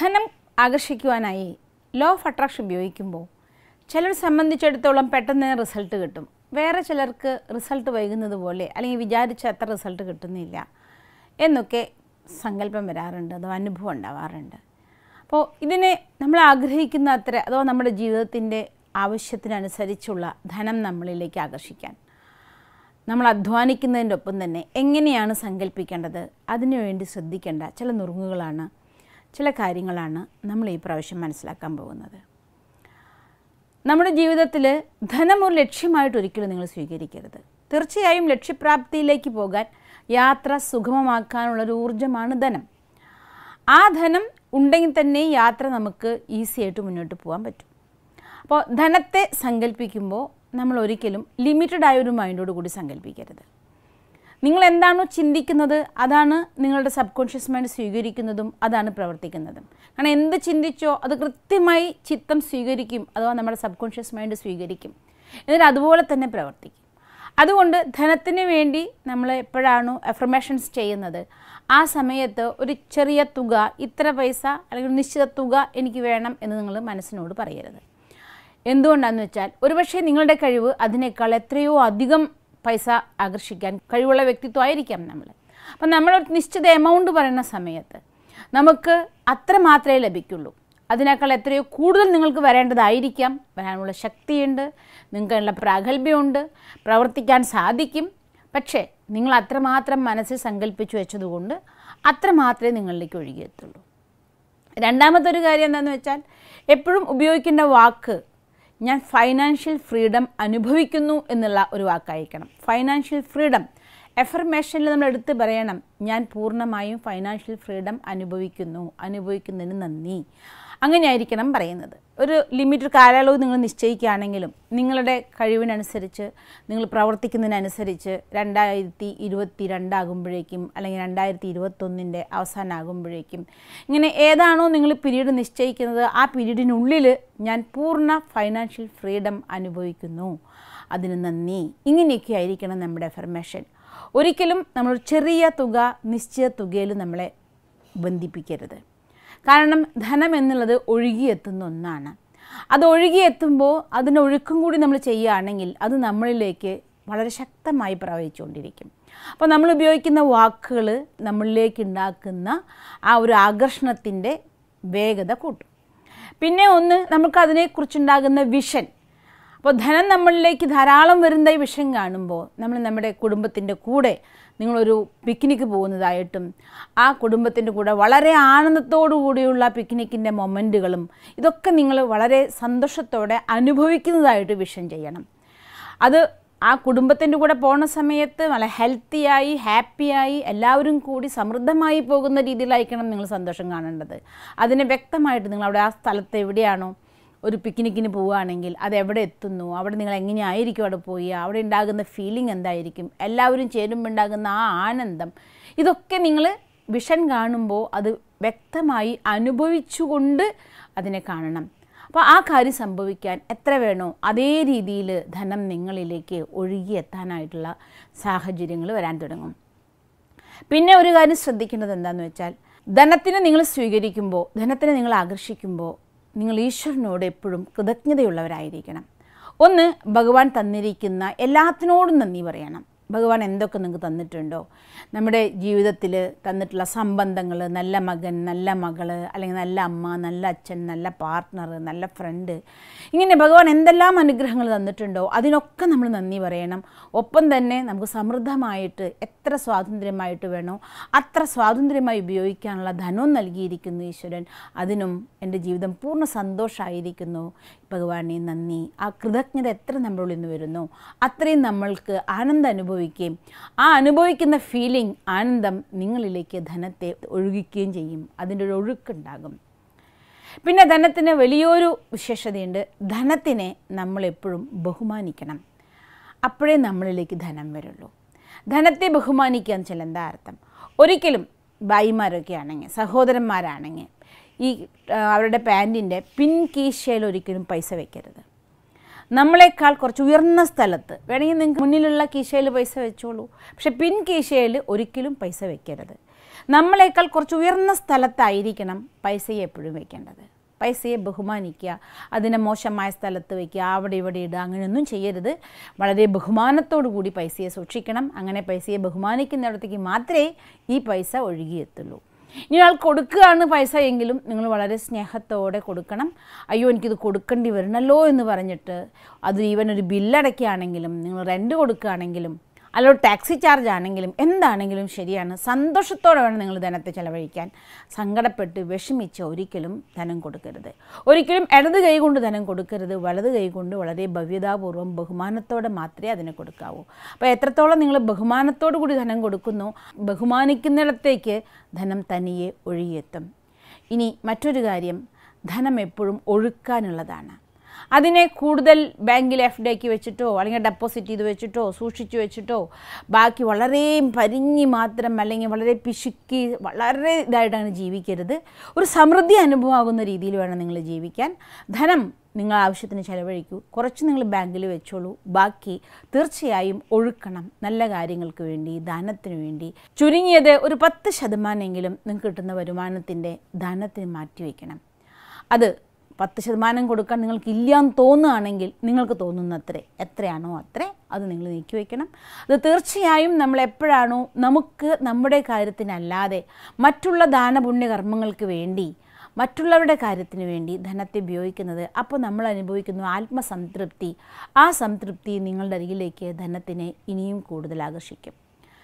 ധനം ആകർഷിക്കുവാനായി law of attraction ഉപയോഗിക്കുമ്പോൾ ചിലർ സംബന്ധിച്ചിടത്തോളം പെട്ടെന്ന് റിസൾട്ട് കിട്ടും വേറെ ചിലർക്ക് റിസൾട്ട് വൈകുന്നത് പോലെ അല്ലെങ്കിൽ വിചാരിച്ച അത്ര റിസൾട്ട് കിട്ടുന്നില്ല എന്നൊക്കെ സങ്കല്പം വരാറുണ്ട് അഥവാ അനുഭവം ഉണ്ടാവാറുണ്ട് അപ്പോൾ ഇതിനെ നമ്മൾ ആഗ്രഹിക്കുന്ന അത്ര അഥവാ നമ്മുടെ ജീവിതത്തിൻ്റെ ആവശ്യത്തിനനുസരിച്ചുള്ള ധനം നമ്മളിലേക്ക് ആകർഷിക്കാൻ നമ്മൾ അധ്വാനിക്കുന്നതിൻ്റെ ഒപ്പം തന്നെ എങ്ങനെയാണ് സങ്കല്പിക്കേണ്ടത് അതിനുവേണ്ടി ശ്രദ്ധിക്കേണ്ട ചില നുറുങ്ങുകളാണ് ചില കാര്യങ്ങളാണ് നമ്മൾ ഈ പ്രാവശ്യം മനസ്സിലാക്കാൻ പോകുന്നത് നമ്മുടെ ജീവിതത്തിൽ ധനം ഒരു ലക്ഷ്യമായിട്ട് ഒരിക്കലും നിങ്ങൾ സ്വീകരിക്കരുത് തീർച്ചയായും ലക്ഷ്യപ്രാപ്തിയിലേക്ക് പോകാൻ യാത്ര സുഗമമാക്കാനുള്ളൊരു ഊർജ്ജമാണ് ധനം ആ ധനം ഉണ്ടെങ്കിൽ തന്നെ യാത്ര നമുക്ക് ഈസി ആയിട്ട് മുന്നോട്ട് പോകാൻ പറ്റും അപ്പോൾ ധനത്തെ സങ്കല്പിക്കുമ്പോൾ നമ്മൾ ഒരിക്കലും ലിമിറ്റഡ് ആയ ഒരു മൈൻഡോട് കൂടി സങ്കല്പിക്കരുത് നിങ്ങൾ എന്താണോ ചിന്തിക്കുന്നത് അതാണ് നിങ്ങളുടെ സബ് കോൺഷ്യസ് മൈൻഡ് സ്വീകരിക്കുന്നതും അതാണ് പ്രവർത്തിക്കുന്നതും കാരണം എന്ത് ചിന്തിച്ചോ അത് കൃത്യമായി ചിത്തം സ്വീകരിക്കും അഥവാ നമ്മുടെ സബ് കോൺഷ്യസ് മൈൻഡ് സ്വീകരിക്കും എന്നിട്ട് അതുപോലെ തന്നെ പ്രവർത്തിക്കും അതുകൊണ്ട് ധനത്തിന് വേണ്ടി നമ്മൾ എപ്പോഴാണോ അഫർമേഷൻസ് ചെയ്യുന്നത് ആ സമയത്ത് ഒരു ചെറിയ തുക ഇത്ര പൈസ അല്ലെങ്കിൽ ഒരു നിശ്ചിത തുക എനിക്ക് വേണം എന്ന് നിങ്ങൾ മനസ്സിനോട് പറയരുത് എന്തുകൊണ്ടാണെന്ന് വെച്ചാൽ ഒരുപക്ഷെ നിങ്ങളുടെ കഴിവ് അതിനേക്കാൾ എത്രയോ അധികം പൈസ ആകർഷിക്കാൻ കഴിവുള്ള വ്യക്തിത്വമായിരിക്കാം നമ്മൾ അപ്പം നമ്മൾ ഒരു നിശ്ചിത എമൗണ്ട് പറയുന്ന സമയത്ത് നമുക്ക് അത്ര മാത്രമേ ലഭിക്കുള്ളൂ അതിനേക്കാൾ എത്രയോ കൂടുതൽ നിങ്ങൾക്ക് വരേണ്ടതായിരിക്കാം വരാനുള്ള ശക്തിയുണ്ട് നിങ്ങൾക്കുള്ള പ്രാഗൽഭ്യമുണ്ട് പ്രവർത്തിക്കാൻ സാധിക്കും പക്ഷേ നിങ്ങൾ അത്രമാത്രം മനസ്സിൽ സങ്കല്പിച്ചു വെച്ചതുകൊണ്ട് അത്ര മാത്രമേ നിങ്ങളിലേക്ക് ഒഴുകിയെത്തുള്ളൂ രണ്ടാമത്തെ ഒരു കാര്യം എന്താണെന്ന് വെച്ചാൽ എപ്പോഴും ഉപയോഗിക്കേണ്ട വാക്ക് ഞാൻ ഫൈനാൻഷ്യൽ ഫ്രീഡം അനുഭവിക്കുന്നു എന്നുള്ള ഒരു വാക്കായിരിക്കണം ഫൈനാൻഷ്യൽ ഫ്രീഡം എഫർമേഷനിൽ നമ്മൾ എടുത്ത് പറയണം ഞാൻ പൂർണ്ണമായും ഫൈനാൻഷ്യൽ ഫ്രീഡം അനുഭവിക്കുന്നു അനുഭവിക്കുന്നതിന് നന്ദി അങ്ങനെയായിരിക്കണം പറയുന്നത് ഒരു ലിമിറ്റ് കാലയളവ് നിങ്ങൾ നിശ്ചയിക്കുകയാണെങ്കിലും നിങ്ങളുടെ കഴിവിനനുസരിച്ച് നിങ്ങൾ പ്രവർത്തിക്കുന്നതിനനുസരിച്ച് രണ്ടായിരത്തി ഇരുപത്തി രണ്ടാകുമ്പോഴേക്കും അല്ലെങ്കിൽ രണ്ടായിരത്തി ഇരുപത്തൊന്നിൻ്റെ അവസാനമാകുമ്പോഴേക്കും ഇങ്ങനെ ഏതാണോ നിങ്ങൾ പീരീഡ് നിശ്ചയിക്കുന്നത് ആ പീരീഡിനുള്ളിൽ ഞാൻ പൂർണ്ണ ഫൈനാൻഷ്യൽ ഫ്രീഡം അനുഭവിക്കുന്നു അതിന് നന്ദി ഇങ്ങനെയൊക്കെ ആയിരിക്കണം നമ്മുടെ എഫർമേഷൻ ഒരിക്കലും നമ്മൾ ചെറിയ തുക നിശ്ചിത തുകയിൽ നമ്മളെ ബന്ധിപ്പിക്കരുത് കാരണം ധനം എന്നുള്ളത് ഒഴുകിയെത്തുന്ന ഒന്നാണ് അത് ഒഴുകിയെത്തുമ്പോൾ അതിൻ്റെ ഒഴുക്കും കൂടി നമ്മൾ ചെയ്യുകയാണെങ്കിൽ അത് നമ്മളിലേക്ക് വളരെ ശക്തമായി പ്രവഹിച്ചുകൊണ്ടിരിക്കും അപ്പോൾ നമ്മൾ ഉപയോഗിക്കുന്ന വാക്കുകൾ നമ്മളിലേക്ക് ഉണ്ടാക്കുന്ന ആ ഒരു ആകർഷണത്തിൻ്റെ വേഗത കൂട്ടും പിന്നെ ഒന്ന് നമുക്ക് അതിനെക്കുറിച്ചുണ്ടാകുന്ന വിഷൻ അപ്പോൾ ധനം നമ്മളിലേക്ക് ധാരാളം വരുന്ന ഈ വിഷം കാണുമ്പോൾ നമ്മൾ നമ്മുടെ കുടുംബത്തിൻ്റെ കൂടെ നിങ്ങളൊരു പിക്നിക്ക് പോകുന്നതായിട്ടും ആ കുടുംബത്തിൻ്റെ കൂടെ വളരെ ആനന്ദത്തോടു കൂടിയുള്ള പിക്നിക്കിൻ്റെ മൊമെൻറ്റുകളും ഇതൊക്കെ നിങ്ങൾ വളരെ സന്തോഷത്തോടെ അനുഭവിക്കുന്നതായിട്ട് വിഷൻ ചെയ്യണം അത് ആ കുടുംബത്തിൻ്റെ കൂടെ പോണ സമയത്ത് വളരെ ഹെൽത്തിയായി ഹാപ്പിയായി എല്ലാവരും കൂടി സമൃദ്ധമായി പോകുന്ന രീതിയിലായിരിക്കണം നിങ്ങൾ സന്തോഷം കാണേണ്ടത് അതിനെ വ്യക്തമായിട്ട് നിങ്ങൾ അവിടെ ആ സ്ഥലത്ത് എവിടെയാണോ ഒരു പിക്നിക്കിന് പോവുകയാണെങ്കിൽ അത് എവിടെ എത്തുന്നു അവിടെ നിങ്ങൾ എങ്ങനെയായിരിക്കും അവിടെ പോയി അവിടെ ഉണ്ടാകുന്ന ഫീലിംഗ് എന്തായിരിക്കും എല്ലാവരും ചേരുമ്പോൾ ഉണ്ടാകുന്ന ആ ആനന്ദം ഇതൊക്കെ നിങ്ങൾ വിഷൻ കാണുമ്പോൾ അത് വ്യക്തമായി അനുഭവിച്ചുകൊണ്ട് അതിനെ കാണണം അപ്പോൾ ആ കാര്യം സംഭവിക്കാൻ എത്ര വേണോ അതേ രീതിയിൽ ധനം നിങ്ങളിലേക്ക് ഒഴുകിയെത്താനായിട്ടുള്ള സാഹചര്യങ്ങൾ വരാൻ തുടങ്ങും പിന്നെ ഒരു കാര്യം ശ്രദ്ധിക്കേണ്ടത് എന്താണെന്ന് വെച്ചാൽ ധനത്തിന് നിങ്ങൾ സ്വീകരിക്കുമ്പോൾ ധനത്തിനെ നിങ്ങൾ ആകർഷിക്കുമ്പോൾ നിങ്ങൾ ഈശ്വരനോട് എപ്പോഴും കൃതജ്ഞതയുള്ളവരായിരിക്കണം ഒന്ന് ഭഗവാൻ തന്നിരിക്കുന്ന എല്ലാത്തിനോടും നന്ദി പറയണം ഭഗവാൻ എന്തൊക്കെ നിങ്ങൾക്ക് തന്നിട്ടുണ്ടോ നമ്മുടെ ജീവിതത്തിൽ തന്നിട്ടുള്ള സംബന്ധങ്ങൾ നല്ല മകൻ നല്ല മകള് അല്ലെങ്കിൽ നല്ല അമ്മ നല്ല അച്ഛൻ നല്ല പാർട്ട്ണർ നല്ല ഫ്രണ്ട് ഇങ്ങനെ ഭഗവാൻ എന്തെല്ലാം അനുഗ്രഹങ്ങൾ തന്നിട്ടുണ്ടോ അതിനൊക്കെ നമ്മൾ നന്ദി പറയണം ഒപ്പം തന്നെ നമുക്ക് സമൃദ്ധമായിട്ട് എത്ര സ്വാതന്ത്ര്യമായിട്ട് വേണോ അത്ര സ്വാതന്ത്ര്യമായി ഉപയോഗിക്കാനുള്ള ധനവും നൽകിയിരിക്കുന്നു ഈശ്വരൻ അതിനും എൻ്റെ ജീവിതം പൂർണ്ണ സന്തോഷമായിരിക്കുന്നു ഭഗവാനെ നന്ദി ആ കൃതജ്ഞത എത്ര നമ്മളുള്ളിൽ നിന്ന് വരുന്നു അത്രയും നമ്മൾക്ക് ആനന്ദം അനുഭവിക്കുകയും ആ അനുഭവിക്കുന്ന ഫീലിംഗ് ആനന്ദം നിങ്ങളിലേക്ക് ധനത്തെ ഒഴുകിക്കുകയും ചെയ്യും അതിൻ്റെ ഒരു ഒഴുക്കുണ്ടാകും പിന്നെ ധനത്തിന് വലിയൊരു വിശേഷതയുണ്ട് ധനത്തിനെ നമ്മളെപ്പോഴും ബഹുമാനിക്കണം അപ്പോഴേ നമ്മളിലേക്ക് ധനം വരുള്ളൂ ധനത്തെ ബഹുമാനിക്കുക എന്ന് വെച്ചാൽ എന്താ അർത്ഥം ഒരിക്കലും ഭായിമാരൊക്കെ ആണെങ്കിൽ സഹോദരന്മാരാണെങ്കിൽ ഈ ആ, അവരുടെ പാൻറ്റിൻ്റെ പിൻ കീശയിൽ ഒരിക്കലും പൈസ വെക്കരുത് നമ്മളെക്കാൾ കുറച്ച് ഉയർന്ന സ്ഥലത്ത് വേണമെങ്കിൽ നിങ്ങൾക്ക് മുന്നിലുള്ള കീശയിൽ പൈസ വെച്ചോളൂ പക്ഷെ പിൻ കീശയിൽ ഒരിക്കലും പൈസ വെക്കരുത് നമ്മളെക്കാൾ കുറച്ച് ഉയർന്ന സ്ഥലത്തായിരിക്കണം പൈസയെ എപ്പോഴും വയ്ക്കേണ്ടത് പൈസയെ ബഹുമാനിക്കുക അതിനെ മോശമായ സ്ഥലത്ത് വയ്ക്കുക അവിടെ ഇവിടെ ഇടുക അങ്ങനെയൊന്നും ചെയ്യരുത് വളരെ ബഹുമാനത്തോടു കൂടി പൈസയെ സൂക്ഷിക്കണം അങ്ങനെ പൈസയെ ബഹുമാനിക്കുന്നിടത്തേക്ക് മാത്രമേ ഈ പൈസ ഒഴുകിയെത്തുള്ളൂ ഇനി ആൾ കൊടുക്കുകയാണ് പൈസ എങ്കിലും നിങ്ങൾ വളരെ സ്നേഹത്തോടെ കൊടുക്കണം അയ്യോ എനിക്കിത് കൊടുക്കേണ്ടി വരണല്ലോ എന്ന് പറഞ്ഞിട്ട് അത് ഈവൻ ഒരു ബില്ലടയ്ക്കുകയാണെങ്കിലും നിങ്ങൾ റെൻറ്റ് കൊടുക്കുകയാണെങ്കിലും അല്ലോ ടാക്സി ചാർജ് ആണെങ്കിലും എന്താണെങ്കിലും ശരിയാണ് സന്തോഷത്തോടെ വേണം നിങ്ങൾ ധനത്തെ ചെലവഴിക്കാൻ സങ്കടപ്പെട്ട് വിഷമിച്ച് ഒരിക്കലും ധനം കൊടുക്കരുത് ഒരിക്കലും ഇടത് കൈ കൊണ്ട് ധനം കൊടുക്കരുത് വലത് കൈ കൊണ്ട് വളരെ ഭവ്യതാപൂർവ്വം ബഹുമാനത്തോടെ മാത്രമേ അതിനെ കൊടുക്കാവൂ അപ്പോൾ എത്രത്തോളം നിങ്ങൾ ബഹുമാനത്തോടു കൂടി ധനം കൊടുക്കുന്നു ബഹുമാനിക്കുന്നിടത്തേക്ക് ധനം തനിയെ ഒഴുകിയെത്തും ഇനി മറ്റൊരു കാര്യം ധനം എപ്പോഴും ഒഴുക്കാനുള്ളതാണ് അതിനെ കൂടുതൽ ബാങ്കിൽ എഫ് ഡിക്ക് വെച്ചിട്ടോ അല്ലെങ്കിൽ ഡെപ്പോസിറ്റ് ചെയ്ത് വെച്ചിട്ടോ സൂക്ഷിച്ചു വെച്ചിട്ടോ ബാക്കി വളരെ പരിഞ്ഞി മാത്രം അല്ലെങ്കിൽ വളരെ പിശുക്കി വളരെ ഇതായിട്ട് അങ്ങനെ ജീവിക്കരുത് ഒരു സമൃദ്ധി അനുഭവമാകുന്ന രീതിയിൽ വേണം നിങ്ങൾ ജീവിക്കാൻ ധനം നിങ്ങൾ ആവശ്യത്തിന് ചിലവഴിക്കൂ കുറച്ച് നിങ്ങൾ ബാങ്കിൽ വെച്ചോളൂ ബാക്കി തീർച്ചയായും ഒഴുക്കണം നല്ല കാര്യങ്ങൾക്ക് വേണ്ടി ദാനത്തിന് വേണ്ടി ചുരുങ്ങിയത് ഒരു പത്ത് ശതമാനമെങ്കിലും നിങ്ങൾക്ക് കിട്ടുന്ന വരുമാനത്തിൻ്റെ ദാനത്തിന് മാറ്റിവെക്കണം അത് പത്ത് ശതമാനം കൊടുക്കാൻ നിങ്ങൾക്ക് ഇല്ലയെന്ന് തോന്നുകയാണെങ്കിൽ നിങ്ങൾക്ക് തോന്നുന്നത്രേ എത്രയാണോ അത്രേ അത് നിങ്ങൾ നീക്കി വയ്ക്കണം അത് തീർച്ചയായും നമ്മൾ എപ്പോഴാണോ നമുക്ക് നമ്മുടെ കാര്യത്തിനല്ലാതെ മറ്റുള്ള ദാനപുണ്യ കർമ്മങ്ങൾക്ക് വേണ്ടി മറ്റുള്ളവരുടെ കാര്യത്തിന് വേണ്ടി ധനത്തെ ഉപയോഗിക്കുന്നത് അപ്പോൾ നമ്മൾ അനുഭവിക്കുന്ന ആത്മസംതൃപ്തി ആ സംതൃപ്തി നിങ്ങളുടെ അരികിലേക്ക് ധനത്തിനെ ഇനിയും കൂടുതൽ ആകർഷിക്കും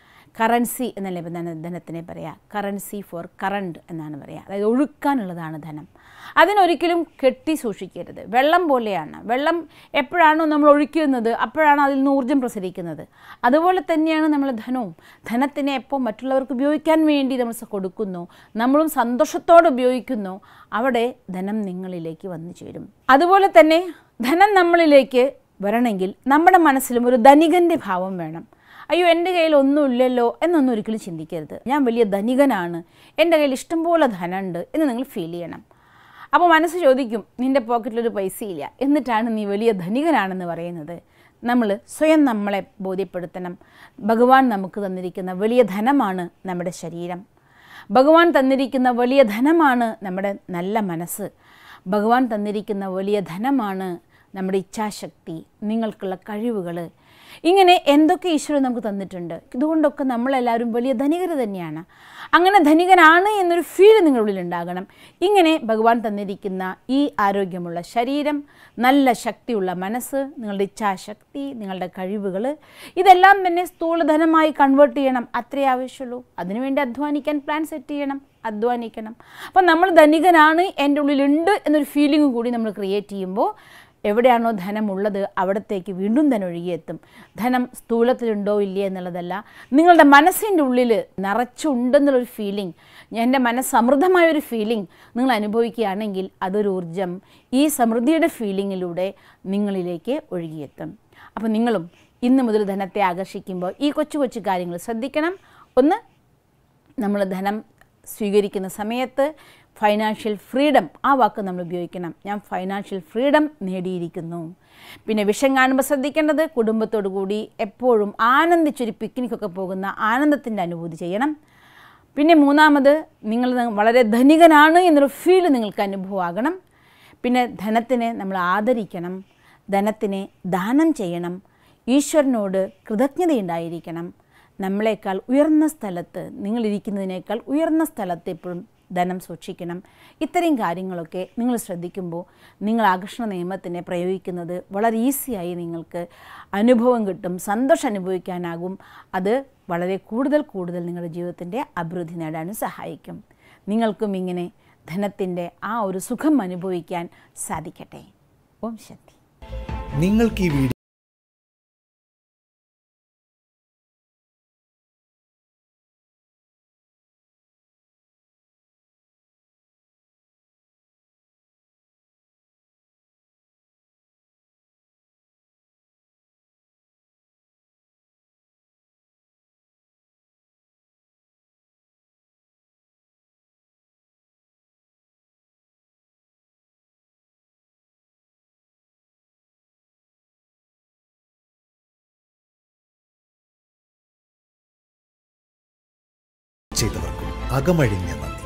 കറൻസി എന്നല്ലേ ഇപ്പം ധന ധനത്തിനെ പറയുക കറൻസി ഫോർ കറണ്ട് എന്നാണ് പറയുക അതായത് ഒഴുക്കാനുള്ളതാണ് ധനം അതിനൊരിക്കലും കെട്ടി സൂക്ഷിക്കരുത് വെള്ളം പോലെയാണ് വെള്ളം എപ്പോഴാണോ നമ്മൾ ഒഴിക്കുന്നത് അപ്പോഴാണ് അതിൽ നിന്ന് ഊർജ്ജം പ്രസരിക്കുന്നത് അതുപോലെ തന്നെയാണ് നമ്മൾ ധനവും ധനത്തിനെ എപ്പോൾ മറ്റുള്ളവർക്ക് ഉപയോഗിക്കാൻ വേണ്ടി നമ്മൾ സ- കൊടുക്കുന്നു നമ്മളും സന്തോഷത്തോടെ ഉപയോഗിക്കുന്നു അവിടെ ധനം നിങ്ങളിലേക്ക് വന്നു ചേരും അതുപോലെ തന്നെ ധനം നമ്മളിലേക്ക് വരണമെങ്കിൽ നമ്മുടെ മനസ്സിലും ഒരു ധനികൻ്റെ ഭാവം വേണം അയ്യോ എൻ്റെ കയ്യിൽ ഒന്നുമില്ലല്ലോ എന്നൊന്നും ഒരിക്കലും ചിന്തിക്കരുത് ഞാൻ വലിയ ധനികനാണ് എൻ്റെ കയ്യിൽ ഇഷ്ടംപോലെ ധനമുണ്ട് എന്ന് നിങ്ങൾ ഫീൽ ചെയ്യണം അപ്പോൾ മനസ്സ് ചോദിക്കും നിൻ്റെ പോക്കറ്റിലൊരു പൈസയില്ല എന്നിട്ടാണ് നീ വലിയ ധനികനാണെന്ന് പറയുന്നത് നമ്മൾ സ്വയം നമ്മളെ ബോധ്യപ്പെടുത്തണം ഭഗവാൻ നമുക്ക് തന്നിരിക്കുന്ന വലിയ ധനമാണ് നമ്മുടെ ശരീരം ഭഗവാൻ തന്നിരിക്കുന്ന വലിയ ധനമാണ് നമ്മുടെ നല്ല മനസ്സ് ഭഗവാൻ തന്നിരിക്കുന്ന വലിയ ധനമാണ് നമ്മുടെ ഇച്ഛാശക്തി നിങ്ങൾക്കുള്ള കഴിവുകൾ ഇങ്ങനെ എന്തൊക്കെ ഈശ്വരൻ നമുക്ക് തന്നിട്ടുണ്ട് ഇതുകൊണ്ടൊക്കെ നമ്മളെല്ലാവരും വലിയ ധനികർ തന്നെയാണ് അങ്ങനെ ധനികനാണ് എന്നൊരു ഫീൽ നിങ്ങളുടെ ഉള്ളിൽ ഉണ്ടാകണം ഇങ്ങനെ ഭഗവാൻ തന്നിരിക്കുന്ന ഈ ആരോഗ്യമുള്ള ശരീരം നല്ല ശക്തിയുള്ള മനസ്സ് നിങ്ങളുടെ ഇച്ഛാശക്തി നിങ്ങളുടെ കഴിവുകൾ ഇതെല്ലാം തന്നെ സ്ഥൂലധനമായി കൺവേർട്ട് ചെയ്യണം അത്രേ ആവശ്യമുള്ളൂ അതിനുവേണ്ടി അധ്വാനിക്കാൻ പ്ലാൻ സെറ്റ് ചെയ്യണം അധ്വാനിക്കണം അപ്പം നമ്മൾ ധനികനാണ് എൻ്റെ ഉള്ളിലുണ്ട് എന്നൊരു ഫീലിംഗ് കൂടി നമ്മൾ ക്രിയേറ്റ് ചെയ്യുമ്പോൾ എവിടെയാണോ ധനമുള്ളത് അവിടത്തേക്ക് വീണ്ടും ധനം ഒഴുകിയെത്തും ധനം സ്ഥൂലത്തിലുണ്ടോ ഇല്ലേ എന്നുള്ളതല്ല നിങ്ങളുടെ മനസ്സിൻ്റെ ഉള്ളിൽ നിറച്ചുണ്ടെന്നുള്ളൊരു ഫീലിംഗ് എൻ്റെ മനസ്സ് സമൃദ്ധമായൊരു ഫീലിംഗ് നിങ്ങൾ അനുഭവിക്കുകയാണെങ്കിൽ അതൊരു ഊർജം ഈ സമൃദ്ധിയുടെ ഫീലിങ്ങിലൂടെ നിങ്ങളിലേക്ക് ഒഴുകിയെത്തും അപ്പോൾ നിങ്ങളും ഇന്ന് മുതൽ ധനത്തെ ആകർഷിക്കുമ്പോൾ ഈ കൊച്ചു കൊച്ചു കാര്യങ്ങൾ ശ്രദ്ധിക്കണം ഒന്ന് നമ്മൾ ധനം സ്വീകരിക്കുന്ന സമയത്ത് ഫൈനാൻഷ്യൽ ഫ്രീഡം ആ വാക്ക് നമ്മൾ ഉപയോഗിക്കണം ഞാൻ ഫൈനാൻഷ്യൽ ഫ്രീഡം നേടിയിരിക്കുന്നു പിന്നെ വിഷം കാണുമ്പോൾ ശ്രദ്ധിക്കേണ്ടത് കുടുംബത്തോടു കൂടി എപ്പോഴും ആനന്ദിച്ചൊരു പിക്നിക്കൊക്കെ പോകുന്ന ആനന്ദത്തിൻ്റെ അനുഭൂതി ചെയ്യണം പിന്നെ മൂന്നാമത് നിങ്ങൾ വളരെ ധനികനാണ് എന്നൊരു ഫീൽ നിങ്ങൾക്ക് അനുഭവമാകണം പിന്നെ ധനത്തിനെ നമ്മൾ ആദരിക്കണം ധനത്തിനെ ദാനം ചെയ്യണം ഈശ്വരനോട് കൃതജ്ഞതയുണ്ടായിരിക്കണം നമ്മളെക്കാൾ ഉയർന്ന സ്ഥലത്ത് നിങ്ങളിരിക്കുന്നതിനേക്കാൾ ഉയർന്ന സ്ഥലത്ത് എപ്പോഴും ധനം സൂക്ഷിക്കണം ഇത്രയും കാര്യങ്ങളൊക്കെ നിങ്ങൾ ശ്രദ്ധിക്കുമ്പോൾ നിങ്ങൾ ആകർഷണ നിയമത്തിനെ പ്രയോഗിക്കുന്നത് വളരെ ഈസിയായി നിങ്ങൾക്ക് അനുഭവം കിട്ടും സന്തോഷം അനുഭവിക്കാനാകും അത് വളരെ കൂടുതൽ കൂടുതൽ നിങ്ങളുടെ ജീവിതത്തിൻ്റെ അഭിവൃദ്ധി നേടാനും സഹായിക്കും നിങ്ങൾക്കും ഇങ്ങനെ ധനത്തിൻ്റെ ആ ഒരു സുഖം അനുഭവിക്കാൻ സാധിക്കട്ടെ ഓം ശക്തി നിങ്ങൾക്ക് ഈ വീഡിയോ ചെയ്തവർക്കും അകമഴിഞ്ഞ നന്ദി